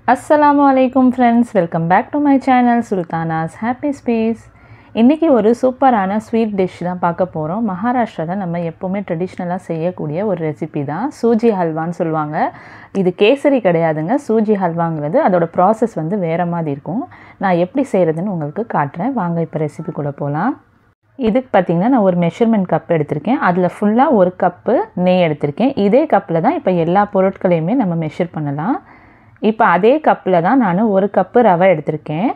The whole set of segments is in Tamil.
அஸ்ஸலாமு அலைக்கும் friends welcome back to my channel Sultana's happy space இன்றைக்கி ஒரு சூப்பரான ஸ்வீட் டிஷ் தான் பார்க்க போகிறோம் மகாராஷ்டிராவில் நம்ம எப்போவுமே ட்ரெடிஷ்னலாக செய்யக்கூடிய ஒரு ரெசிபி தான் சூஜி ஹல்வான்னு சொல்லுவாங்க இது கேசரி கிடையாதுங்க சூஜி ஹல்வாங்கிறது அதோட ப்ராசஸ் வந்து வேறு மாதிரி இருக்கும் நான் எப்படி செய்கிறதுன்னு உங்களுக்கு காட்டுறேன் வாங்க இப்போ ரெசிபிக்குள்ளே போகலாம் இதுக்கு பார்த்திங்கன்னா நான் ஒரு மெஷர்மெண்ட் கப் எடுத்திருக்கேன் அதில் ஃபுல்லாக ஒரு கப்பு நெய் எடுத்திருக்கேன் இதே கப்பில் தான் இப்போ எல்லா பொருட்களையுமே நம்ம மெஷர் பண்ணலாம் இப்போ அதே கப்பில் தான் நான் ஒரு கப்பு ரவை எடுத்திருக்கேன்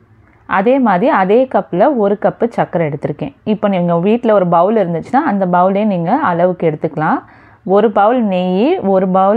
அதே மாதிரி அதே கப்பில் ஒரு கப்பு சர்க்கரை எடுத்திருக்கேன் இப்போ நீங்கள் வீட்டில் ஒரு பவுல் இருந்துச்சுன்னா அந்த பவுலே நீங்கள் அளவுக்கு எடுத்துக்கலாம் ஒரு பவுல் நெய் ஒரு பவுல்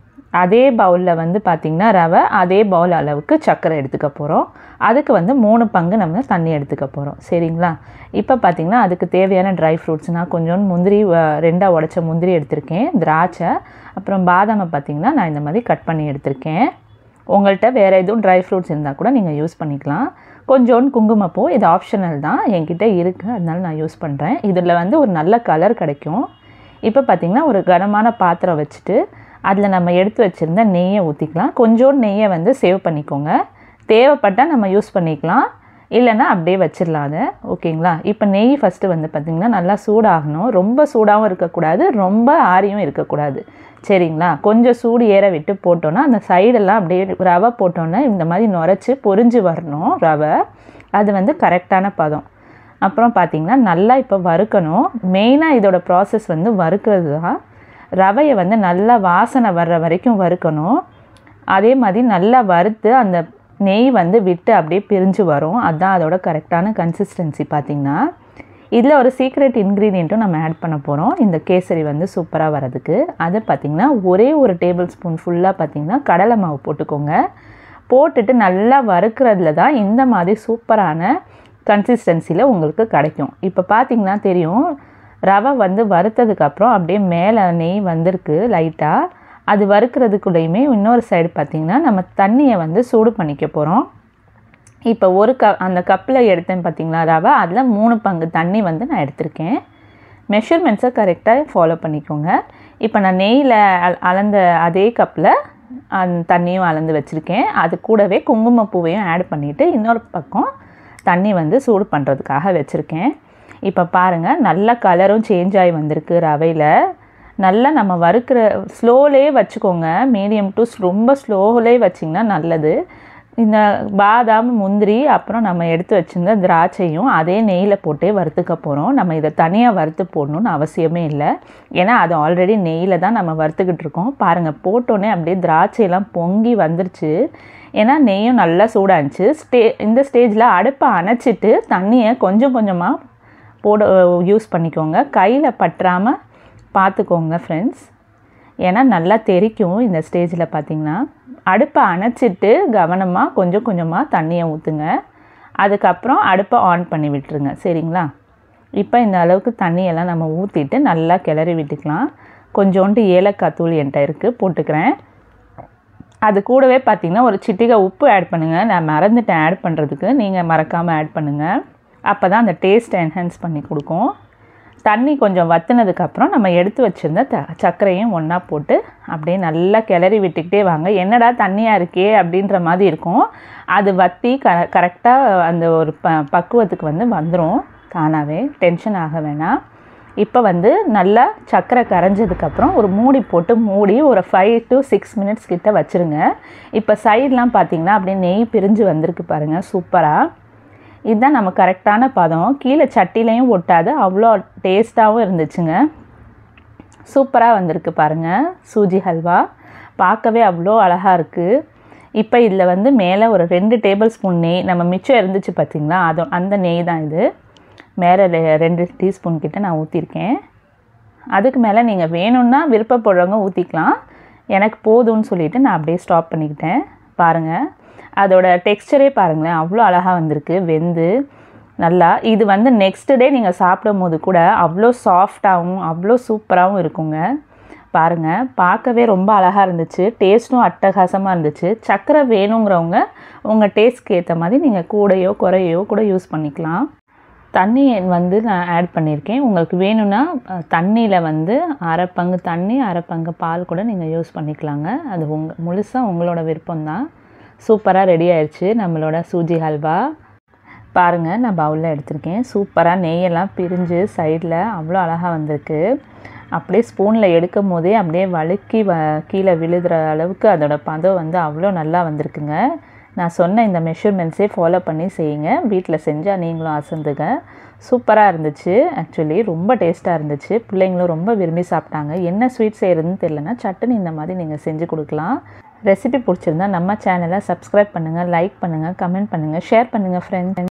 அதே பவுலில் வந்து பார்த்திங்கன்னா ரவை அதே பவுல் அளவுக்கு சர்க்கரை எடுத்துக்க போகிறோம் அதுக்கு வந்து மூணு பங்கு நம்ம தண்ணி எடுத்துக்க போகிறோம் சரிங்களா இப்போ பார்த்திங்கன்னா அதுக்கு தேவையான ட்ரை ஃப்ரூட்ஸ் நான் கொஞ்சோண்டு முந்திரி அஹ், ரெண்டாக உடச்ச முந்திரி எடுத்திருக்கேன் திராட்சை அப்புறம் பாதாமை பார்த்திங்கன்னா நான் இந்த மாதிரி கட் பண்ணி எடுத்திருக்கேன் உங்கள்கிட்ட வேறு எதுவும் ட்ரை ஃப்ரூட்ஸ் இருந்தால் கூட நீங்கள் யூஸ் பண்ணிக்கலாம் கொஞ்சோண்டு குங்குமப்பூ இது ஆப்ஷனல் தான் என்கிட்ட இருக்குது அதனால நான் யூஸ் பண்ணுறேன் இதில் வந்து ஒரு நல்ல கலர் கிடைக்கும் இப்போ பார்த்திங்கன்னா ஒரு கனமான பாத்திரம் வச்சுட்டு அதில் நம்ம எடுத்து வச்சுருந்த நெய்யை ஊற்றிக்கலாம் கொஞ்சோண்டு நெய்யை வந்து சேவ் பண்ணிக்கோங்க தேவைப்பட்டால் நம்ம யூஸ் பண்ணிக்கலாம் இல்லைன்னா அப்படியே வச்சிடலாம் அதை ஓகேங்களா இப்போ நெய் ஃபஸ்ட்டு வந்து பார்த்திங்கன்னா நல்லா சூடாகணும் ரொம்ப சூடாகவும் இருக்கக்கூடாது ரொம்ப ஆரியும் இருக்கக்கூடாது சரிங்களா கொஞ்சம் சூடு ஏற விட்டு போட்டோன்னா அந்த சைடெல்லாம் அப்படியே ரவை போட்டோன்னா இந்த மாதிரி நுரைச்சி பொரிஞ்சு வரணும் ரவை அது வந்து கரெக்டான பதம் அப்புறம் பார்த்திங்கன்னா நல்லா இப்போ வறுக்கணும் மெயினாக இதோட ப்ராசஸ் வந்து வறுக்கிறது தான் ரவையை வந்து நல்லா வாசனை வர்ற வரைக்கும் வறுக்கணும் அதே மாதிரி நல்லா வறுத்து அந்த நெய் வந்து விட்டு அப்படியே பிரிஞ்சு வரும் அதுதான் அதோட கரெக்டான கன்சிஸ்டன்சி பார்த்திங்கன்னா இதில் ஒரு சீக்ரெட் இன்க்ரீடியண்ட்டும் நம்ம ஆட் பண்ண போகிறோம் இந்த கேசரி வந்து சூப்பராக வரதுக்கு அது பார்த்திங்கன்னா ஒரே ஒரு டேபிள் ஸ்பூன் ஃபுல்லாக பார்த்திங்கன்னா கடலை மாவு போட்டுக்கோங்க போட்டுட்டு நல்லா வறுக்கிறதுல தான் இந்த மாதிரி சூப்பரான கன்சிஸ்டன்சியில் உங்களுக்கு கிடைக்கும் இப்போ பார்த்திங்கன்னா தெரியும் ரவை வந்து வறுத்ததுக்கப்புறம் அப்படியே மேலே நெய் வந்திருக்கு லைட்டாக அது வறுக்கிறதுக்குள்ளேயுமே இன்னொரு சைடு பார்த்திங்கன்னா நம்ம தண்ணியை வந்து சூடு பண்ணிக்க போகிறோம் இப்போ ஒரு க அந்த கப்பில் எடுத்தேன் பார்த்தீங்களா ரவை அதில் மூணு பங்கு தண்ணி வந்து நான் எடுத்திருக்கேன் மெஷர்மெண்ட்ஸை கரெக்டாக ஃபாலோ பண்ணிக்கோங்க இப்போ நான் நெய்யில் அல அளந்த அதே கப்பில் அந்த தண்ணியும் அளந்து வச்சுருக்கேன் அது கூடவே குங்குமப்பூவையும் ஆட் பண்ணிவிட்டு இன்னொரு பக்கம் தண்ணி வந்து சூடு பண்ணுறதுக்காக வச்சுருக்கேன் இப்போ பாருங்கள் நல்ல கலரும் சேஞ்ச் ஆகி வந்திருக்கு ரவையில் நல்லா நம்ம வறுக்கிற ஸ்லோலே வச்சுக்கோங்க மீடியம் டு ரொம்ப ஸ்லோலே வச்சிங்கன்னா நல்லது இந்த பாதாம் முந்திரி அப்புறம் நம்ம எடுத்து வச்சிருந்த திராட்சையும் அதே நெய்யில் போட்டே வறுத்துக்க போகிறோம் நம்ம இதை தனியாக வறுத்து போடணும்னு அவசியமே இல்லை ஏன்னா அது ஆல்ரெடி நெய்யில் தான் நம்ம வறுத்துக்கிட்டு இருக்கோம் பாருங்கள் போட்டோன்னே அப்படியே திராட்சையெல்லாம் பொங்கி வந்துருச்சு ஏன்னா நெய்யும் நல்லா சூடாச்சு ஸ்டே இந்த ஸ்டேஜில் அடுப்பை அணைச்சிட்டு தண்ணியை கொஞ்சம் கொஞ்சமாக போட யூஸ் பண்ணிக்கோங்க கையில் பற்றாமல் பார்த்துக்கோங்க ஃப்ரெண்ட்ஸ் ஏன்னா நல்லா தெறிக்கும் இந்த ஸ்டேஜில் பார்த்திங்கன்னா அடுப்பை அணைச்சிட்டு கவனமாக கொஞ்சம் கொஞ்சமாக தண்ணியை ஊற்றுங்க அதுக்கப்புறம் அடுப்பை ஆன் பண்ணி விட்டுருங்க சரிங்களா இப்போ இந்த அளவுக்கு தண்ணியெல்லாம் நம்ம ஊற்றிட்டு நல்லா கிளறி விட்டுக்கலாம் கொஞ்சோண்டு ஏலக்காய் தூள் என்கிட்ட இருக்குது போட்டுக்கிறேன் அது கூடவே பார்த்திங்கன்னா ஒரு சிட்டிகை உப்பு ஆட் பண்ணுங்கள் நான் மறந்துட்டேன் ஆட் பண்ணுறதுக்கு நீங்கள் மறக்காமல் ஆட் பண்ணுங்கள் அப்போ தான் அந்த டேஸ்ட்டை என்ஹான்ஸ் பண்ணி கொடுக்கும் தண்ணி கொஞ்சம் வத்துனதுக்கப்புறம் நம்ம எடுத்து வச்சுருந்த த சர்க்கரையும் ஒன்றா போட்டு அப்படியே நல்லா கிளறி விட்டுக்கிட்டே வாங்க என்னடா தண்ணியாக இருக்கே அப்படின்ற மாதிரி இருக்கும் அது வற்றி க கரெக்டாக அந்த ஒரு ப பக்குவத்துக்கு வந்து வந்துடும் தானாகவே டென்ஷன் ஆக வேணாம் இப்போ வந்து நல்லா சர்க்கரை கரைஞ்சதுக்கப்புறம் ஒரு மூடி போட்டு மூடி ஒரு ஃபைவ் டு சிக்ஸ் மினிட்ஸ் கிட்ட வச்சுருங்க இப்போ சைட்லாம் பார்த்தீங்கன்னா அப்படியே நெய் பிரிஞ்சு வந்திருக்கு பாருங்கள் சூப்பராக இதுதான் நம்ம கரெக்டான பதம் கீழே சட்டிலையும் ஒட்டாது அவ்வளோ டேஸ்ட்டாகவும் இருந்துச்சுங்க சூப்பராக வந்திருக்கு பாருங்கள் சூஜி ஹல்வா பார்க்கவே அவ்வளோ அழகாக இருக்குது இப்போ இதில் வந்து மேலே ஒரு ரெண்டு டேபிள் ஸ்பூன் நெய் நம்ம மிச்சம் இருந்துச்சு பார்த்தீங்களா அது அந்த நெய் தான் இது மேலே ரெ- ரெண்டு டீஸ்பூன் கிட்ட நான் ஊற்றிருக்கேன் அதுக்கு மேலே நீங்கள் வேணும்னா விருப்பப்படுறவங்க ஊற்றிக்கலாம் எனக்கு போதும்னு சொல்லிட்டு நான் அப்படியே ஸ்டாப் பண்ணிக்கிட்டேன் பாருங்கள் அதோட டெக்ஸ்சரே பாருங்களேன் அவ்வளோ அழகாக வந்திருக்கு வெந்து நல்லா இது வந்து நெக்ஸ்ட் டே நீங்கள் சாப்பிடும் போது கூட அவ்வளோ சாஃப்டாகவும் அவ்வளோ சூப்பராகவும் இருக்குங்க பாருங்கள் பார்க்கவே ரொம்ப அழகாக இருந்துச்சு டேஸ்ட்டும் அட்டகாசமாக இருந்துச்சு சர்க்கரை வேணுங்கிறவங்க உங்கள் டேஸ்ட்க்கு ஏற்ற மாதிரி நீங்கள் கூடையோ குறையோ கூட யூஸ் பண்ணிக்கலாம் தண்ணி வந்து நான் ஆட் பண்ணியிருக்கேன் உங்களுக்கு வேணும்னா தண்ணியில் வந்து அரை பங்கு தண்ணி அரை பங்கு பால் கூட நீங்கள் யூஸ் பண்ணிக்கலாங்க அது உங்கள் முழுசாக உங்களோட விருப்பம்தான் சூப்பராக ரெடி ஆயிடுச்சு நம்மளோட சூஜி ஹல்வா பாருங்கள் நான் பவுலில் எடுத்திருக்கேன் சூப்பராக நெய்யெல்லாம் பிரிஞ்சு சைடில் அவ்வளோ அழகாக வந்திருக்கு அப்படியே ஸ்பூனில் எடுக்கும் போதே அப்படியே வழுக்கி வ கீழே விழுகிற அளவுக்கு அதோட பதம் வந்து அவ்வளோ நல்லா வந்திருக்குங்க நான் சொன்ன இந்த மெஷர்மெண்ட்ஸே ஃபாலோ பண்ணி செய்யுங்க வீட்டில் செஞ்சால் நீங்களும் அசந்துங்க சூப்பராக இருந்துச்சு ஆக்சுவலி ரொம்ப டேஸ்ட்டாக இருந்துச்சு பிள்ளைங்களும் ரொம்ப விரும்பி சாப்பிட்டாங்க என்ன ஸ்வீட் செய்கிறதுன்னு தெரியலனா சட்டுன்னு இந்த மாதிரி நீங்கள் செஞ்சு கொடுக்கலாம் ரெசிபி பிடிச்சிருந்தா நம்ம சேனலை சப்ஸ்கிரைப் பண்ணுங்கள் லைக் பண்ணுங்கள் கமெண்ட் பண்ணுங்கள் ஷேர் பண்ணுங்கள் ஃப்ரெண்ட்ஸ்